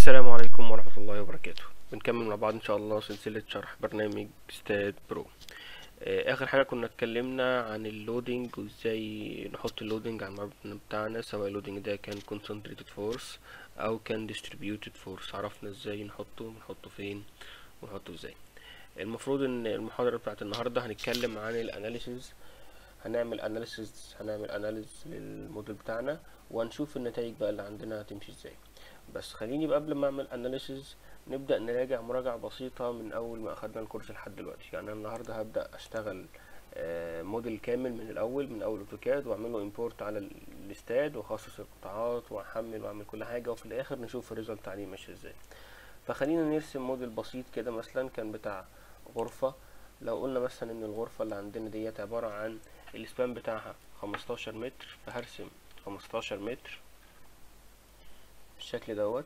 السلام عليكم ورحمة الله وبركاته بنكمل مع بعض ان شاء الله سلسلة شرح برنامج ستاد برو آه، اخر حاجة كنا اتكلمنا عن اللودينج وازاي نحط اللودينج على المبنى بتاعنا سواء اللودينج ده كان concentrated force او كان distributed force عرفنا ازاي نحطه ونحطه فين ونحطه ازاي المفروض ان المحاضرة بتاعت النهاردة هنتكلم عن الاناليسيز هنعمل اناليسيز هنعمل اناليز للموديل بتاعنا وهنشوف النتائج بقى اللي عندنا هتمشي ازاي بس خليني بقى قبل ما اعمل اناليسيز نبدا نراجع مراجعه بسيطه من اول ما اخدنا الكورس لحد دلوقتي يعني انا النهارده هبدا اشتغل آه، موديل كامل من الاول من اول اوتوكاد واعمل له امبورت على ال- الاستاد واخصص القطاعات واحمل واعمل كل حاجه وفي الاخر نشوف الريزلت عليه ماشي ازاي فخلينا نرسم موديل بسيط كده مثلا كان بتاع غرفه لو قلنا مثلا ان الغرفه اللي عندنا ديت عباره عن السبان بتاعها 15 متر فهرسم 15 متر بالشكل دوت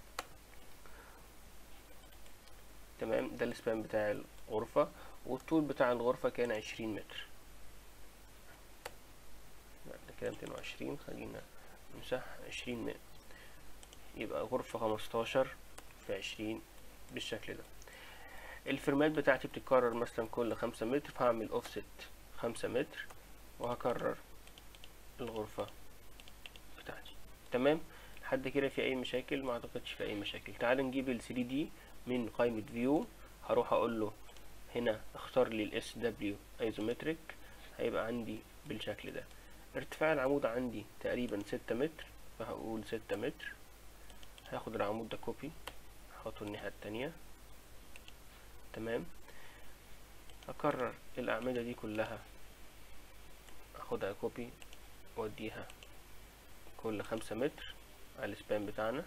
تمام ده السبان بتاع الغرفة والطول بتاع الغرفة كان عشرين متر يعني كده ميتين وعشرين خلينا نمسح عشرين متر يبقى غرفة خمستاشر في عشرين بالشكل ده الفرمات بتاعتي بتتكرر مثلا كل خمسة متر فهعمل اوفست خمسة متر وهكرر الغرفة بتاعتي تمام لحد كده في اي مشاكل ما اعتقدش في اي مشاكل تعال نجيب ال 3 دي من قائمة فيو هروح اقول له هنا اختار لي الاس دبليو ايزومتريك هيبقى عندي بالشكل ده ارتفاع العمود عندي تقريبا ستة متر فهقول ستة متر هاخد العمود ده كوبي احطه الناحية التانية تمام هكرر الاعمدة دي كلها اخدها كوبي واديها كل خمسة متر على السبان بتاعنا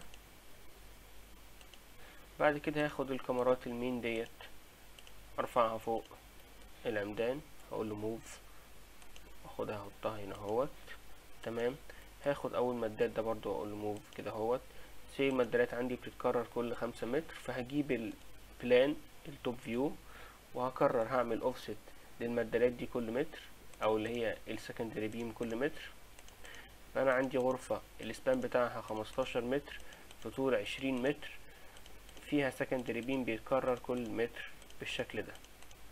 بعد كده هاخد الكاميرات المين ديت ارفعها فوق العمدان هقول له موف واخدها احطها هنا اهوت تمام هاخد اول مداد ده برضو اقول له موف كده اهوت سي المدارات عندي بتتكرر كل خمسة متر فهجيب البلان التوب فيو وهكرر هعمل اوفست للمدارات دي كل متر او اللي هي السكندري بيم كل متر فانا عندي غرفة السبان بتاعها خمستاشر متر في طول عشرين متر فيها سكندري بيم بيتكرر كل متر بالشكل ده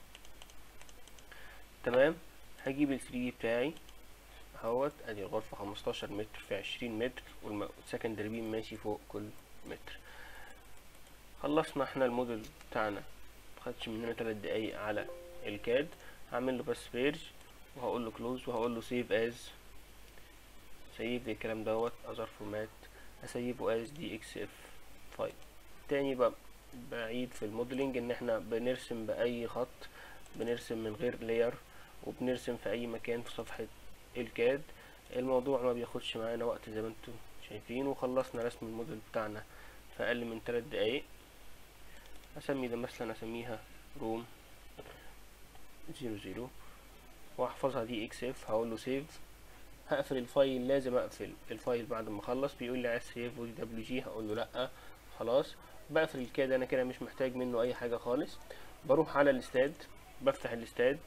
تمام هجيب ال 3 دي بتاعي اهوت ادي الغرفة خمستاشر متر في عشرين متر والسكندري بيم ماشي فوق كل متر خلصنا احنا الموديل بتاعنا مخدش مننا تلات دقايق على الكاد هعمل له بس بيرج وهقول له كلوز وهقول له سيف از سيف لي الكلام دوت اظهر فورمات اسيبه از دي اكس اف فايل تاني بقى بعيد في الموديلنج ان احنا بنرسم باي خط بنرسم من غير لاير وبنرسم في اي مكان في صفحة الكاد الموضوع ما بياخدش معانا وقت زي ما انتم شايفين وخلصنا رسم الموديل بتاعنا في اقل من تلات دقايق اسمي ده مثلا اسميها روم زيرو زيرو واحفظها دي اكس اف هقول له سيف هقفل الفايل لازم اقفل الفايل بعد ما اخلص بيقول لي عايز سيف ودي دبليو جي هقول له لا خلاص بقفل الكاد انا كده مش محتاج منه اي حاجه خالص بروح على الاستاد بفتح الاستاد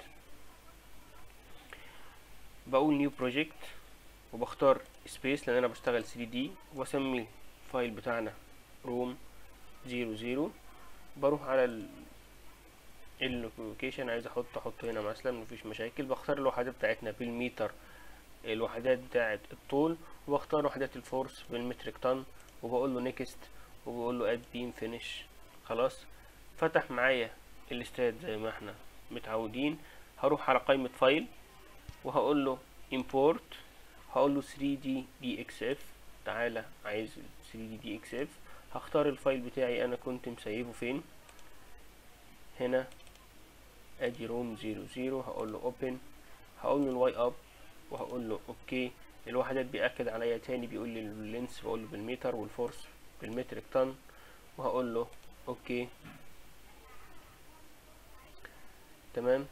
بقول نيو بروجكت وبختار سبيس لان انا بشتغل 3 دي واسمي الفايل بتاعنا روم زيرو زيرو بروح على ال اللوكيشن عايز احط احطه هنا مثلا مفيش مشاكل بختار الوحدات بتاعتنا بالمتر الوحدات بتاعت الطول واختار وحدات الفورس بالمتريك طن وبقول له نيكست وبقول له اد بيم فينيش خلاص فتح معايا الاستاد زي ما احنا متعودين هروح على قائمة فايل وهقول له import هقول له 3d dxf تعالى عايز 3d dxf هختار الفايل بتاعي انا كنت مسيبه فين هنا ادي روم زيرو زيرو هقول له open هقول له الواي اب وهقول له اوكي الوحدات بيأكد عليا تاني بيقول لي اللينس بقول له بالمتر والفورس بالمتريك طن وهقول له اوكي تمام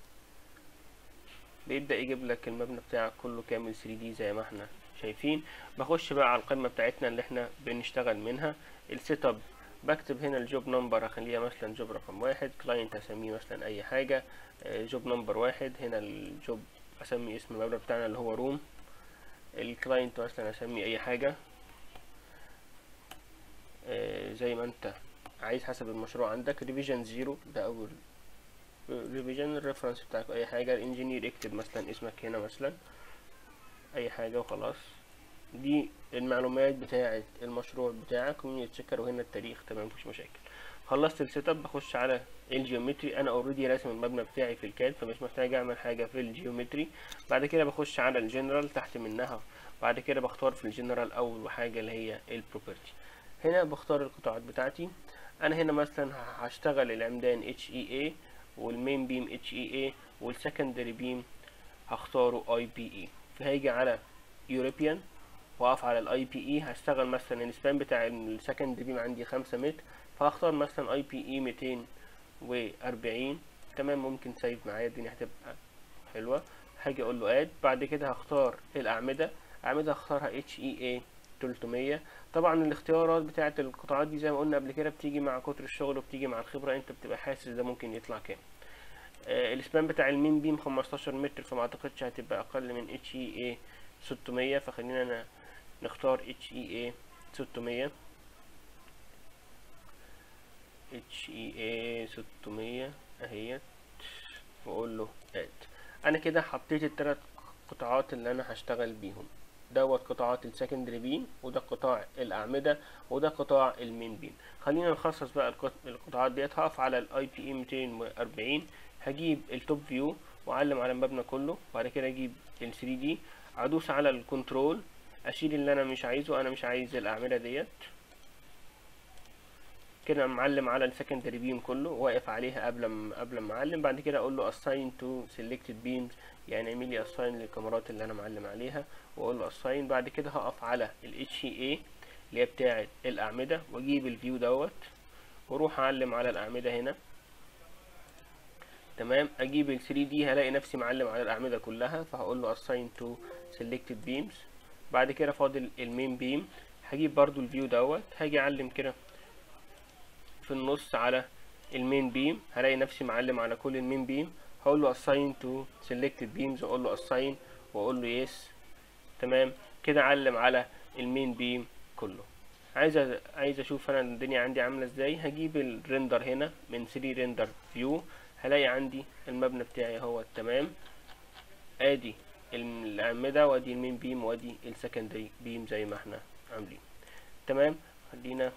بيبدأ يجيب لك المبنى بتاعك كله كامل 3D زي ما احنا شايفين بخش بقى على القائمة بتاعتنا اللي احنا بنشتغل منها السيت اب بكتب هنا الجوب نمبر اخليها مثلا جوب رقم واحد كلاينت اسميه مثلا اي حاجة جوب نمبر واحد هنا الجوب اسمي اسم المبنى بتاعنا اللي هو روم الكلاينت مثلا اسمي اي حاجة زي ما انت عايز حسب المشروع عندك ريفيجن زيرو ده اول ريفيجن الريفرنس بتاعك اي حاجه الانجينير اكتب مثلا اسمك هنا مثلا اي حاجه وخلاص دي المعلومات بتاعه المشروع بتاعك كوميونيتي تشيكر وهنا التاريخ تمام مفيش مشاكل خلصت السيت اب بخش على الجيومتري انا اوريدي راسم المبنى بتاعي في الكاد فمش محتاج اعمل حاجه في الجيومتري بعد كده بخش على الجنرال تحت منها بعد كده بختار في الجنرال اول حاجه اللي هي البروبرتي هنا بختار القطاعات بتاعتي انا هنا مثلا هشتغل العمدان اتش اي اي والمين بيم اتش اي اي والسكندري بيم هختاره اي بي اي فهيجي على يوروبيان واقف على الاي بي اي هشتغل مثلا السبان بتاع السكندري بيم عندي خمسة متر فهختار مثلا اي بي اي ميتين واربعين تمام ممكن سايب معايا الدنيا هتبقى حلوة هاجي اقول له اد بعد كده هختار الاعمدة اعمدة هختارها اتش اي اي 300 طبعا الاختيارات بتاعة القطاعات دي زي ما قلنا قبل كده بتيجي مع كتر الشغل وبتيجي مع الخبرة انت بتبقى حاسس ده ممكن يطلع كام آه السبان بتاع المين بيم 15 متر فما اعتقدش هتبقى اقل من اتش اي اي 600 فخلينا أنا نختار اتش اي اي 600 اتش اي اي 600 اهيت واقول له اد انا كده حطيت التلات قطاعات اللي انا هشتغل بيهم دوت قطاعات السكندري بيم وده قطاع الاعمده وده قطاع المين بيم خلينا نخصص بقى القطاعات ديت هقف على الاي بي اي 240 هجيب التوب فيو واعلم على المبنى كله وبعد كده اجيب ال 3 دي ادوس على الكنترول اشيل اللي انا مش عايزه انا مش عايز الاعمده ديت كده معلم على السكندري بيم كله واقف عليها قبل ما قبل ما اعلم بعد كده اقول له assign to selected beams يعني اعمل لي assign للكاميرات اللي انا معلم عليها واقول له assign بعد كده هقف على ال HEA اللي هي بتاعه الاعمده واجيب الفيو دوت واروح اعلم على الاعمده هنا تمام اجيب ال 3 دي هلاقي نفسي معلم على الاعمده كلها فهقول له assign to selected beams بعد كده فاضل المين بيم هجيب برضو الفيو دوت هاجي اعلم كده في النص على المين بيم هلاقي نفسي معلم على كل المين بيم هقول له assign to selected beams واقول له assign واقول له yes تمام كده علم على المين بيم كله عايز أ... عايز اشوف انا الدنيا عندي عامله ازاي هجيب الريندر هنا من 3 ريندر فيو هلاقي عندي المبنى بتاعي اهو تمام ادي الاعمده وادي المين بيم وادي السكندري بيم زي ما احنا عاملين تمام خلينا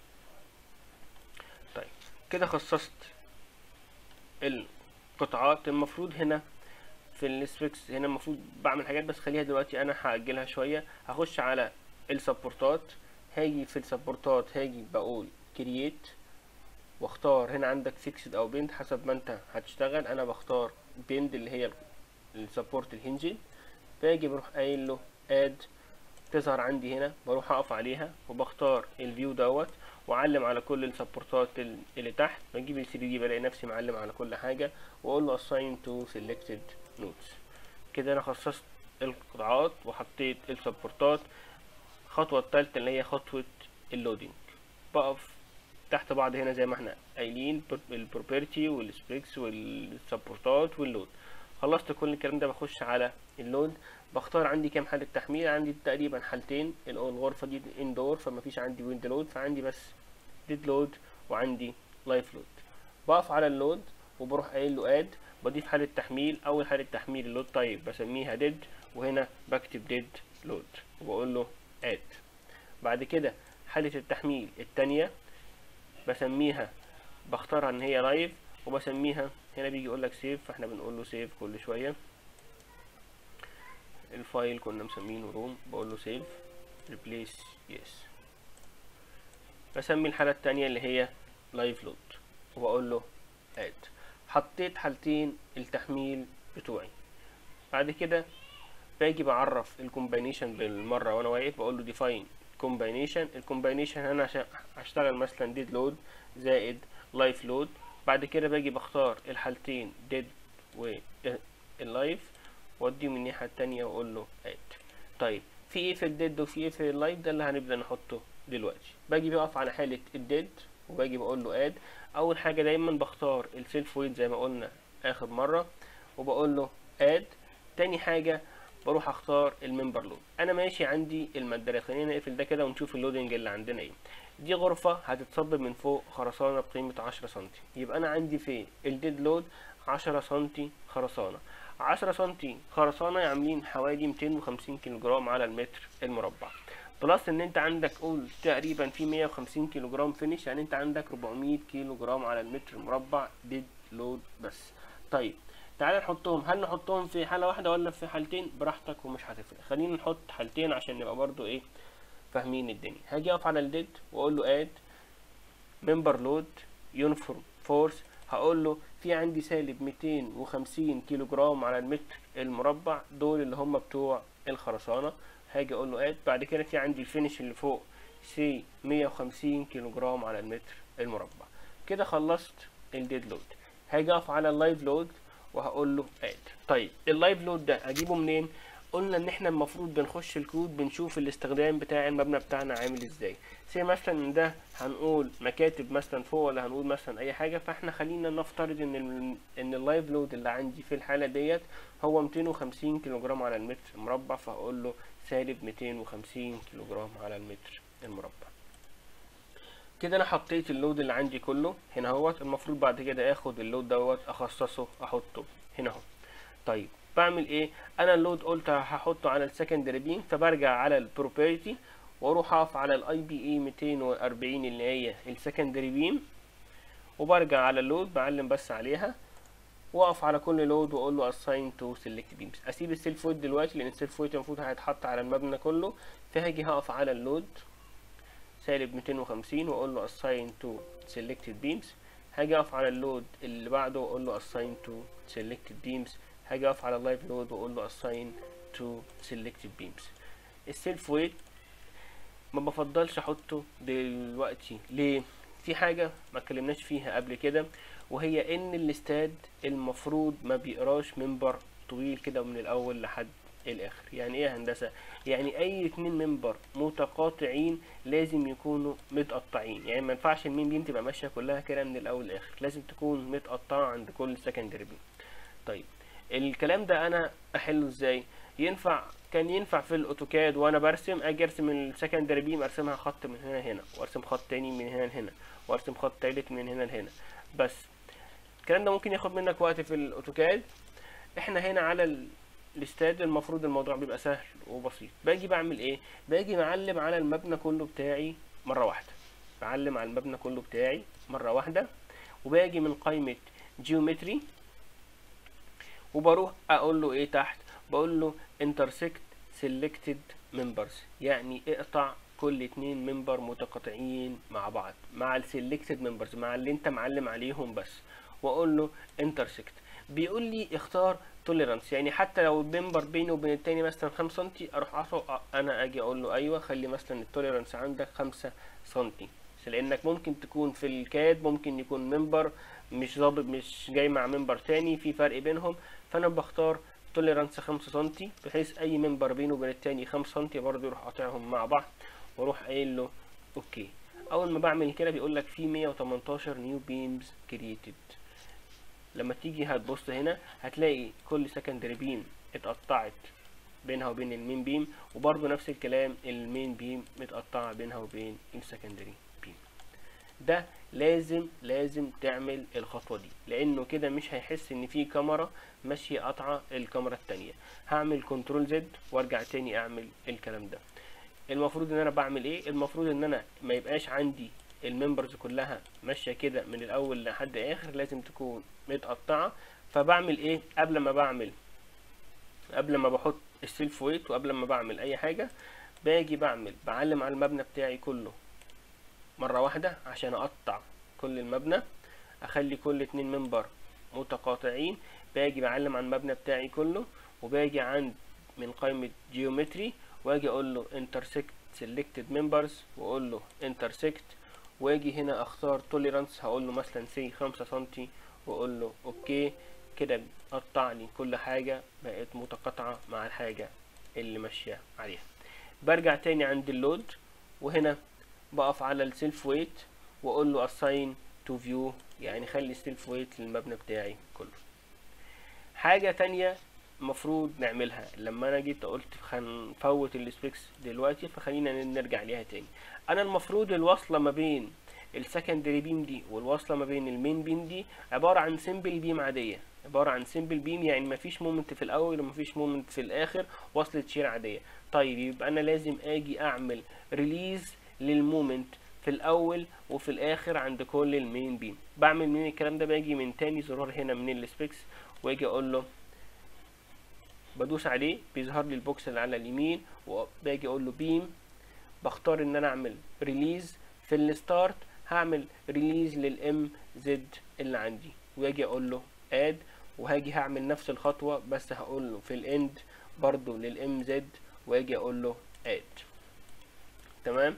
طيب كده خصصت القطاعات المفروض هنا في السبيكس هنا المفروض بعمل حاجات بس خليها دلوقتي انا هاجلها شويه هخش على السبورتات هاجي في السبورتات هاجي بقول كرييت واختار هنا عندك فيكسد او بيند حسب ما انت هتشتغل انا بختار بيند اللي هي السبورت الهنجل باجي بروح قايل له اد تظهر عندي هنا بروح اقف عليها وبختار الفيو دوت واعلم على كل السبورتات اللي تحت بجيب ال 3 دي بلاقي نفسي معلم على كل حاجه واقول له assign to selected nodes كده انا خصصت القطاعات وحطيت السبورتات الخطوه الثالثه اللي هي خطوه اللودينج بقف تحت بعض هنا زي ما احنا قايلين البروبرتي والسبيكس والسبورتات واللود خلصت كل الكلام ده بخش على اللود بختار عندي كام حالة تحميل عندي تقريبا حالتين الغرفة دي اندور فما فيش عندي ويند لود فعندي بس ديد لود وعندي لايف لود بقف على اللود وبروح قايل له اد بضيف حالة تحميل اول حالة تحميل اللود طيب بسميها ديد وهنا بكتب ديد لود وبقول له اد بعد كده حالة التحميل التانية بسميها بختارها ان هي لايف وبسميها هنا بيجي يقول لك سيف فاحنا بنقول له سيف كل شويه الفايل كنا مسمينه روم بقول له سيف ريبليس يس بسمي الحاله التانية اللي هي لايف لود وبقول له اد حطيت حالتين التحميل بتوعي بعد كده باجي بعرف الكومباينيشن بالمره وانا واقف بقول له ديفاين كومباينيشن الكومباينيشن انا عشان هشتغل مثلا ديد لود زائد لايف لود بعد كده باجي بختار الحالتين ديد واللايف واديهم الناحية التانية واقول له اد طيب في ايه في الديد وفي ايه في اللايف ده اللي هنبدأ نحطه دلوقتي باجي بقف على حالة الديد وباجي بقول له اد اول حاجة دايما بختار السيلف ويت زي ما قلنا اخر مرة وبقول له اد تاني حاجة بروح اختار الممبر لود انا ماشي عندي المدارات خلينا نقفل ده كده ونشوف اللودنج اللي عندنا ايه دي غرفة هتتصبب من فوق خرسانة بقيمة عشرة سنتي يبقى انا عندي في الديد لود عشرة سنتي خرسانة عشرة سنتي خرسانة عاملين حوالي ميتين وخمسين كيلو جرام على المتر المربع بلس ان انت عندك قول تقريبا في مية وخمسين كيلو جرام فينش يعني انت عندك ربعمية كيلو جرام على المتر المربع ديد لود بس طيب تعالى نحطهم هل نحطهم في حالة واحدة ولا في حالتين براحتك ومش هتفرق خلينا نحط حالتين عشان نبقى برضو ايه فاهمين الدنيا هاجي اقف على الديد واقول له اد ممبر لود يونيفورم فورس هقول له في عندي سالب 250 كيلو جرام على المتر المربع دول اللي هم بتوع الخرسانة هاجي اقول له اد بعد كده في عندي الفينش اللي فوق سي 150 كيلو جرام على المتر المربع كده خلصت الديد لود هاجي اقف على اللايف لود وهقول له اد طيب اللايف لود ده اجيبه منين قلنا ان احنا المفروض بنخش الكود بنشوف الاستخدام بتاع المبنى بتاعنا عامل ازاي زي مثلا ان ده هنقول مكاتب مثلا فوق ولا هنقول مثلا اي حاجه فاحنا خلينا نفترض ان ال ان اللايف لود اللي عندي في الحاله ديت هو 250 كيلو جرام على المتر المربع فهقول له سالب 250 كيلو جرام على المتر المربع كده انا حطيت اللود اللي عندي كله هنا اهوت المفروض بعد كده اخد اللود دوت اخصصه احطه هنا اهو طيب بعمل ايه انا اللود قلت هحطه على السكندري بيم فبرجع على البروبرتي واروح اقف على الاي بي اي 240 اللي هي السكندري بيم وبرجع على اللود بعلم بس عليها واقف على كل لود واقول له assign to select beams اسيب السيلف ويت دلوقتي لان السيلف ويت المفروض هيتحط على المبنى كله فهاجي هقف على اللود سالب 250 واقول له assign to selected beams هاجي اقف على اللود اللي بعده واقول له assign to selected beams هاجي اقف على اللايف لود واقول له assign to selected beams السيلف ويت ما بفضلش احطه دلوقتي ليه في حاجة ما اتكلمناش فيها قبل كده وهي ان الاستاد المفروض ما بيقراش منبر طويل كده من الاول لحد الاخر يعني ايه يا هندسه يعني اي اتنين منبر متقاطعين لازم يكونوا متقطعين يعني ما ينفعش المين بيم تبقى ماشيه كلها كده من الاول للاخر لازم تكون متقطعه عند كل سكندري بيم طيب الكلام ده انا احله ازاي ينفع كان ينفع في الاوتوكاد وانا برسم اجي ارسم السكندري بيم ارسمها خط من هنا لهنا وارسم خط تاني من هنا لهنا وارسم خط تالت من هنا لهنا بس الكلام ده ممكن ياخد منك وقت في الاوتوكاد احنا هنا على ال... الاستاد المفروض الموضوع بيبقى سهل وبسيط باجي بعمل ايه باجي معلم على المبنى كله بتاعي مره واحده بعلم على المبنى كله بتاعي مره واحده وباجي من قائمه جيومتري وبروح اقول له ايه تحت بقول له intersect selected members يعني اقطع كل اتنين ممبر متقاطعين مع بعض مع السيلكتد ممبرز مع اللي انت معلم عليهم بس واقول له intersect بيقول لي اختار توليرانس يعني حتى لو الممبر بينه وبين التاني مثلا خمسة سنتي اروح أعطه انا اجي اقول له ايوه خلي مثلا التوليرانس عندك خمسة سنتي لانك ممكن تكون في الكاد ممكن يكون ممبر مش ظابط مش جاي مع ممبر تاني في فرق بينهم فانا بختار توليرانس خمسة سنتي بحيث اي ممبر بينه وبين التاني خمسة سنتي برضه يروح قاطعهم مع بعض واروح قايل له اوكي اول ما بعمل كده بيقول لك في 118 نيو بيمز كرييتد لما تيجي هتبص هنا هتلاقي كل سكندري بيم اتقطعت بينها وبين المين بيم وبرضه نفس الكلام المين بيم متقطعة بينها وبين السكندري بيم ده لازم لازم تعمل الخطوة دي لانه كده مش هيحس ان في كاميرا ماشية قطعة الكاميرا التانية هعمل كنترول زد وارجع تاني اعمل الكلام ده المفروض ان انا بعمل ايه المفروض ان انا ما يبقاش عندي الممبرز كلها ماشيه كده من الاول لحد اخر لازم تكون متقطعه فبعمل ايه قبل ما بعمل قبل ما بحط السيلف ويت وقبل ما بعمل اي حاجه باجي بعمل بعلم على المبنى بتاعي كله مره واحده عشان اقطع كل المبنى اخلي كل اتنين منبر متقاطعين باجي بعلم على المبنى بتاعي كله وباجي عند من قائمه جيومتري واجي اقول له intersect selected members واقول له intersect واجي هنا اختار tolerance هقول له مثلا سي خمسة سنتي واقول له اوكي كده قطع لي كل حاجة بقت متقاطعة مع الحاجة اللي ماشية عليها برجع تاني عند اللود وهنا بقف على السيلف ويت واقول له assign to view يعني خلي السيلف ويت للمبنى بتاعي كله حاجة تانية المفروض نعملها لما انا جيت قلت هنفوت السبيكس دلوقتي فخلينا نرجع ليها تاني انا المفروض الوصله ما بين السكندري بيم دي والوصله ما بين المين بيم دي عباره عن سمبل بيم عاديه عباره عن سمبل بيم يعني مفيش مومنت في الاول ومفيش مومنت في الاخر وصله شير عاديه طيب يبقى انا لازم اجي اعمل ريليز للمومنت في الاول وفي الاخر عند كل المين بيم بعمل منين الكلام ده باجي من تاني زرار هنا من السبيكس واجي اقول له بدوس عليه بيظهر لي البوكس اللي على اليمين وباجي اقول له بيم بختار ان انا اعمل ريليز في الستارت هعمل ريليز للام زد اللي عندي واجي اقول له اد وهاجي هعمل نفس الخطوه بس هقول له في الاند برضو للام زد واجي اقول له اد تمام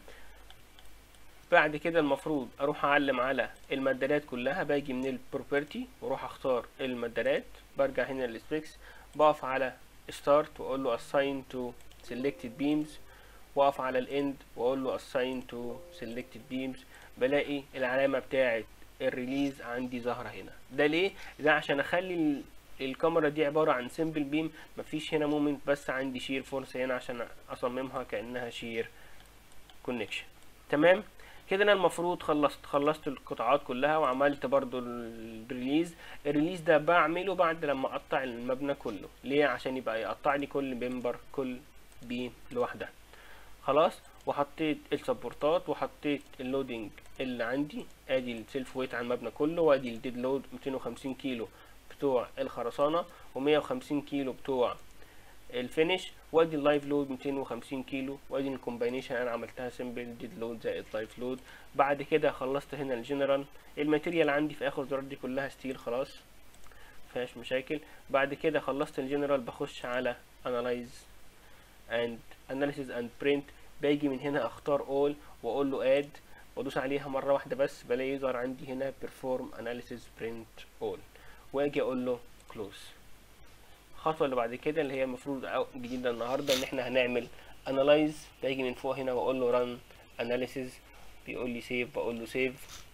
بعد كده المفروض اروح اعلم على المدارات كلها باجي من البروبرتي واروح اختار المدارات برجع هنا للسبيكس بقف على start واقول له assign to selected beams واقف على الاند واقول له assign to selected beams بلاقي العلامه بتاعه الريليز عندي ظاهره هنا ده ليه ده عشان اخلي الكاميرا دي عباره عن سمبل بيم مفيش هنا مومنت بس عندي شير فورس هنا عشان اصممها كانها شير كونكشن تمام كده انا المفروض خلصت خلصت القطاعات كلها وعملت برضو الريليز الريليز ده بعمله بعد لما اقطع المبنى كله ليه عشان يبقى يقطع لي كل ممبر كل بيم لوحدها خلاص وحطيت السبورتات وحطيت اللودنج اللي عندي ادي السيلف ويت على المبنى كله وادي الديد لود 250 كيلو بتوع الخرسانه و150 كيلو بتوع الفينش وادي اللايف لود 250 كيلو وادي الكومباينيشن انا عملتها سمبل ديد لود زائد لايف لود بعد كده خلصت هنا الجنرال الماتيريال عندي في اخر زرار دي كلها ستيل خلاص مفيهاش مشاكل بعد كده خلصت الجنرال بخش على analyze and analysis and print باجي من هنا اختار all واقول له add وادوس عليها مره واحده بس بلاقي يظهر عندي هنا perform analysis print all واجي اقول له close الخطوه اللي بعد كده اللي هي المفروض جديده النهارده ان احنا هنعمل انالايز باجي من فوق هنا واقول له ران اناليسيز بيقول لي سيف بقول له سيف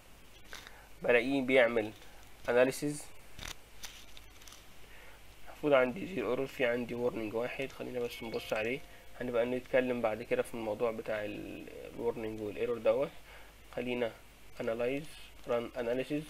بلاقيه بيعمل اناليسيز المفروض عندي زيرو ايرور في عندي وورنينج واحد خلينا بس نبص عليه هنبقى نتكلم بعد كده في الموضوع بتاع الورنينج والايرور دوت خلينا انالايز ران اناليسيز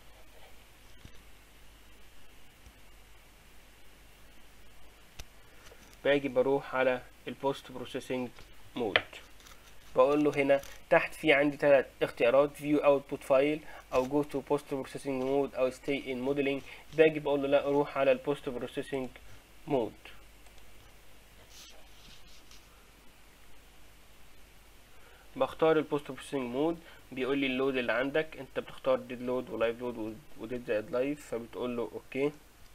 باجي بروح على البوست بروسيسنج مود بقول له هنا تحت في عندي ثلاث اختيارات view output file او go to post processing mode او stay in modeling باجي بقول له لا روح على البوست بروسيسنج مود بختار البوست بروسيسنج مود بيقول لي اللود اللي عندك انت بتختار ديد لود ولايف لود وديد زائد لايف فبتقول له اوكي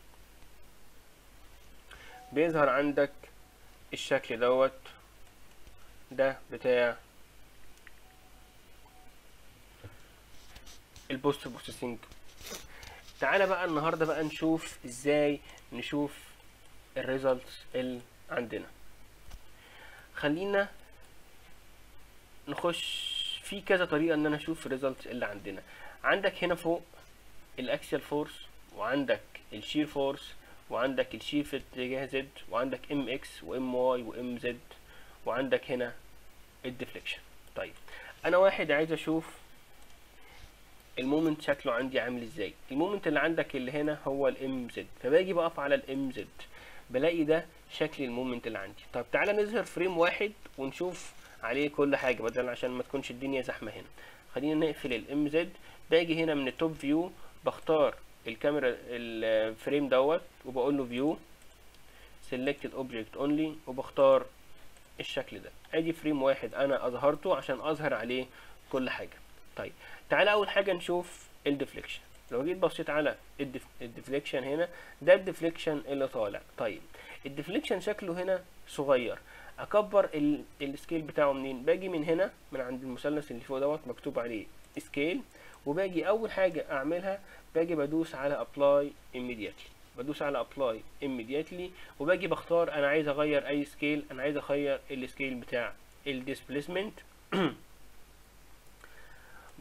بيظهر عندك الشكل دوت ده بتاع البوست بروسيسنج تعالى بقى النهارده بقى نشوف ازاي نشوف الريزلتس اللي عندنا خلينا نخش في كذا طريقه ان انا اشوف الريزلتس اللي عندنا عندك هنا فوق الاكسيال فورس وعندك الشير فورس وعندك الشير في اتجاه زد وعندك ام اكس وام واي وام زد وعندك هنا الديفليكشن طيب انا واحد عايز اشوف المومنت شكله عندي عامل ازاي المومنت اللي عندك اللي هنا هو الام زد فباجي بقف على الام زد بلاقي ده شكل المومنت اللي عندي طب تعالى نظهر فريم واحد ونشوف عليه كل حاجه بدل عشان ما تكونش الدنيا زحمه هنا خلينا نقفل الام زد باجي هنا من التوب فيو بختار الكاميرا الفريم دوت وبقول له فيو selected object only وبختار الشكل ده ادي فريم واحد انا اظهرته عشان اظهر عليه كل حاجه طيب تعالى اول حاجه نشوف الديفليكشن لو جيت بصيت على الديفليكشن هنا ده الديفليكشن اللي طالع طيب الديفليكشن شكله هنا صغير اكبر السكيل بتاعه منين باجي من هنا من عند المثلث اللي فوق دوت مكتوب عليه سكيل وباجي اول حاجه اعملها باجي بدوس على ابلاي immediately بدوس على ابلاي immediately وباجي بختار انا عايز اغير اي سكيل انا عايز اغير السكيل بتاع الديسبليسمنت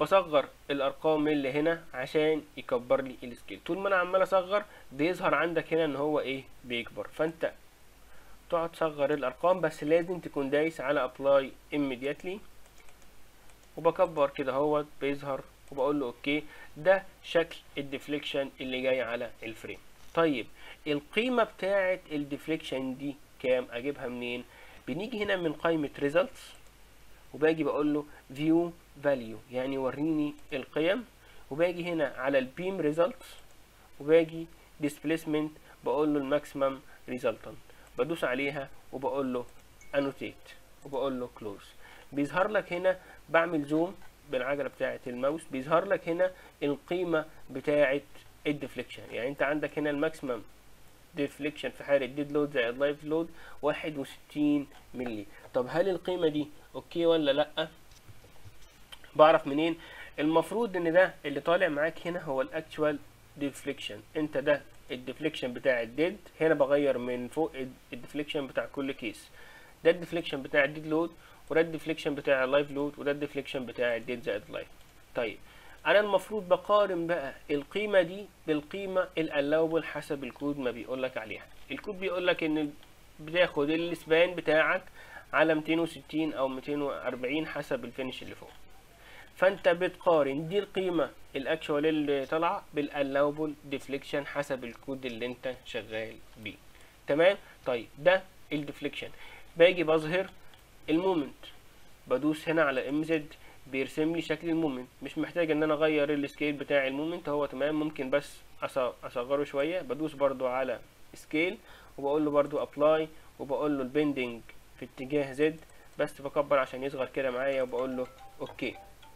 بصغر الارقام اللي هنا عشان يكبر لي السكيل طول ما انا عمال اصغر بيظهر عندك هنا ان هو ايه بيكبر فانت تقعد تصغر الارقام بس لازم تكون دايس على ابلاي immediately وبكبر كده اهوت بيظهر وبقول له اوكي ده شكل الديفليكشن اللي جاي على الفريم طيب القيمة بتاعة الديفليكشن دي كام اجيبها منين بنيجي هنا من قائمة results وباجي بقول له view value يعني وريني القيم وباجي هنا على البيم results وباجي displacement بقول له الماكسيمم resultant بدوس عليها وبقول له annotate وبقول له close بيظهر لك هنا بعمل زوم بالعجله بتاعه الماوس بيظهر لك هنا القيمه بتاعه الديفليكشن يعني انت عندك هنا الماكسيمم ديفليكشن في حاله ديد لود زائد لايف لود 61 مللي طب هل القيمه دي اوكي ولا لا بعرف منين المفروض ان ده اللي طالع معاك هنا هو الاكتوال ديفليكشن انت ده الديفليكشن بتاع الديد هنا بغير من فوق الديفليكشن بتاع كل كيس ده الديفليكشن بتاع الديد لود وده الديفليكشن بتاع اللايف لود وده الديفليكشن بتاع الديد زائد لايف طيب انا المفروض بقارن بقى القيمه دي بالقيمه الالاوبل حسب الكود ما بيقول لك عليها الكود بيقول لك ان بتاخد السبان بتاعك على 260 او 240 حسب الفينش اللي فوق فانت بتقارن دي القيمه الاكشوال اللي طالعه بالالاوبل ديفليكشن حسب الكود اللي انت شغال بيه تمام طيب ده الديفليكشن باجي بظهر المومنت بدوس هنا على ام زد بيرسم لي شكل المومنت مش محتاج ان انا اغير السكيل بتاع المومنت هو تمام ممكن بس اصغره شويه بدوس برضو على سكيل وبقول له برضو ابلاي وبقول له البندنج في اتجاه زد بس بكبر عشان يصغر كده معايا وبقول له اوكي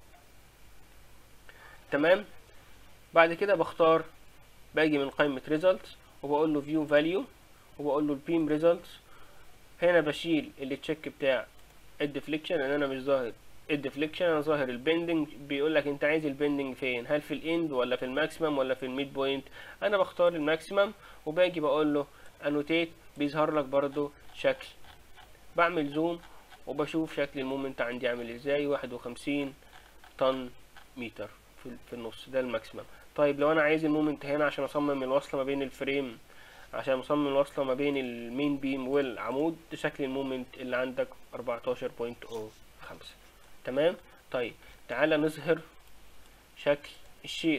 تمام بعد كده بختار باجي من قائمه results وبقول له view value وبقول له البيم results هنا بشيل التشيك بتاع الديفليكشن لان انا مش ظاهر الديفليكشن انا ظاهر البندنج بيقول لك انت عايز البندنج فين هل في الاند ولا في الماكسيمم ولا في الميد بوينت انا بختار الماكسيمم وباجي بقول له انوتيت بيظهر لك برضو شكل بعمل زوم وبشوف شكل المومنت عندي عامل ازاي واحد وخمسين طن متر في, في النص ده الماكسيمم طيب لو انا عايز المومنت هنا عشان اصمم الوصله ما بين الفريم عشان اصمم الوصله ما بين المين بيم والعمود ده شكل المومنت اللي عندك 14.05 تمام طيب تعالى نظهر شكل الشير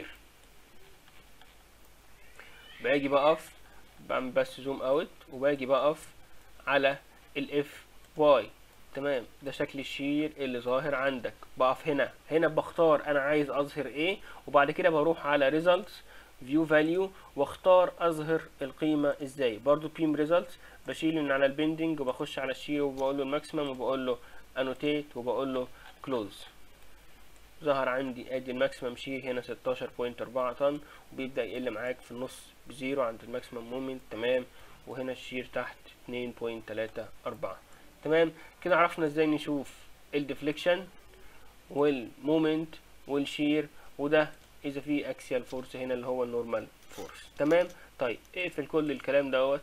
باجي بقف بعمل بس زوم اوت وباجي بقف على الاف واي تمام ده شكل الشير اللي ظاهر عندك بقف هنا هنا بختار انا عايز اظهر ايه وبعد كده بروح على results view value واختار اظهر القيمة ازاي برضو beam results بشيل من على البندنج وبخش على الشير وبقول له الماكسيمم وبقول له annotate وبقول له close ظهر عندي ادي الماكسيمم شير هنا 16.4 طن وبيبدأ يقل معاك في النص بزيرو عند الماكسيمم مومنت تمام وهنا الشير تحت 2.34 تمام كده عرفنا ازاي نشوف الديفليكشن والمومنت والشير وده اذا في اكسيال فورس هنا اللي هو النورمال فورس تمام طيب اقفل كل الكلام دوت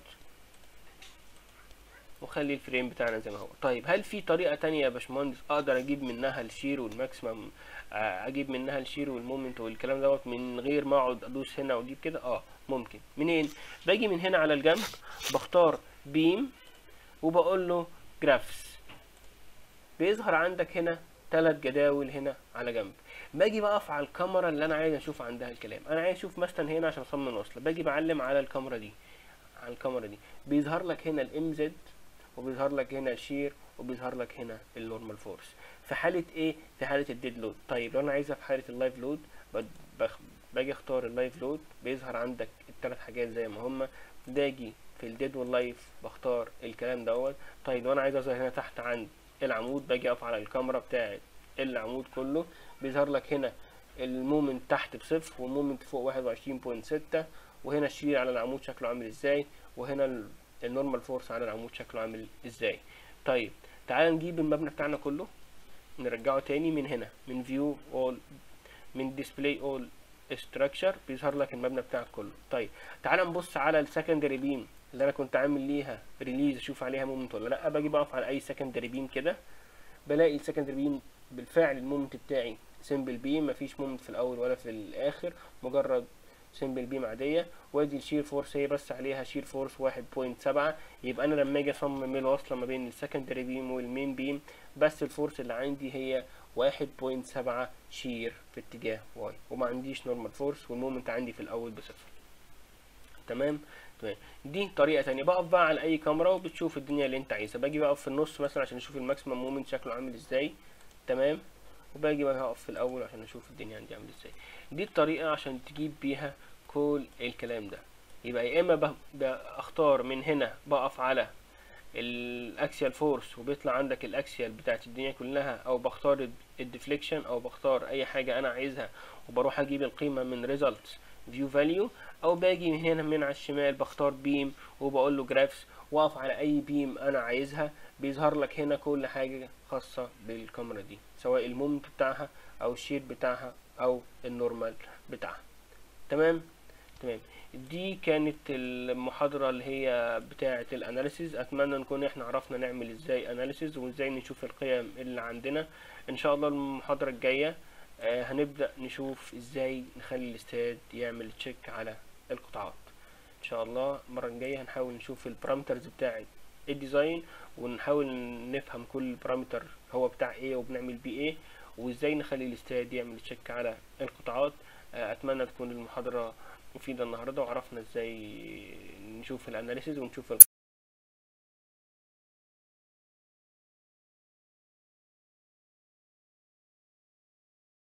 وخلي الفريم بتاعنا زي ما هو طيب هل في طريقه تانية يا باشمهندس اقدر اجيب منها الشير والماكسيمم اجيب منها الشير والمومنت والكلام دوت من غير ما اقعد ادوس هنا واجيب كده اه ممكن منين باجي من هنا على الجنب بختار بيم وبقول له جرافس بيظهر عندك هنا ثلاث جداول هنا على جنب باجي بقف على الكاميرا اللي انا عايز اشوف عندها الكلام انا عايز اشوف مثلا هنا عشان اصمم الوصله باجي بعلم على الكاميرا دي على الكاميرا دي بيظهر لك هنا الام زد وبيظهر لك هنا الشير وبيظهر لك هنا النورمال فورس في حاله ايه في حاله الديد لود طيب لو انا عايزها في حاله اللايف لود باجي اختار اللايف لود بيظهر عندك الثلاث حاجات زي ما هما باجي في الديد واللايف بختار الكلام دوت طيب لو انا عايز اظهر هنا تحت عند العمود باجي اقف على الكاميرا بتاعت العمود كله بيظهر لك هنا المومنت تحت بصفر والمومنت فوق واحد وعشرين بوينت ستة وهنا الشير على العمود شكله عامل ازاي وهنا النورمال فورس على العمود شكله عامل ازاي طيب تعال نجيب المبنى بتاعنا كله نرجعه تاني من هنا من فيو اول من ديسبلاي اول structure بيظهر لك المبنى بتاعك كله طيب تعال نبص على السكندري بيم اللي انا كنت عامل ليها ريليز اشوف عليها مومنت ولا لا باجي بقف على اي سكندري بيم كده بلاقي السكندري بيم بالفعل المومنت بتاعي سمبل بيم مفيش مومنت في الاول ولا في الاخر مجرد سمبل بيم عاديه وادي الشير فورس هي بس عليها شير فورس واحد بوينت سبعة يبقى انا لما اجي اصمم الوصله ما بين السكندري بيم والمين بيم بس الفورس اللي عندي هي واحد بوينت سبعة شير في اتجاه واي وما عنديش نورمال فورس والمومنت عندي في الاول بصفر تمام تمام دي طريقه تانية بقف بقى على اي كاميرا وبتشوف الدنيا اللي انت عايزها باجي بقف في النص مثلا عشان اشوف الماكسيمم مومنت شكله عامل ازاي تمام وباجي بقى اقف في الاول عشان اشوف الدنيا عندي عامل ازاي دي الطريقه عشان تجيب بيها كل الكلام ده يبقى يا اما ب- بختار من هنا بقف على الاكسيال فورس وبيطلع عندك الاكسيال بتاعت الدنيا كلها او بختار الديفليكشن او بختار اي حاجه انا عايزها وبروح اجيب القيمه من ريزلتس فيو فاليو او باجي من هنا من على الشمال بختار بيم وبقول له جرافس واقف على اي بيم انا عايزها بيظهر لك هنا كل حاجه خاصه بالكاميرا دي سواء المومنت بتاعها او الشير بتاعها او النورمال بتاعها تمام تمام دي كانت المحاضرة اللي هي بتاعة الاناليسيز اتمنى نكون احنا عرفنا نعمل ازاي اناليسيز وازاي نشوف القيم اللي عندنا ان شاء الله المحاضرة الجاية آه هنبدأ نشوف ازاي نخلي الاستاد يعمل تشيك على القطاعات ان شاء الله المرة الجاية هنحاول نشوف البارامترز بتاعة الديزاين ونحاول نفهم كل بارامتر هو بتاع ايه وبنعمل بيه ايه وازاي نخلي الاستاد يعمل تشيك على القطاعات آه اتمنى تكون المحاضرة مفيدة النهاردة وعرفنا ازاي نشوف الاناليسيز ونشوف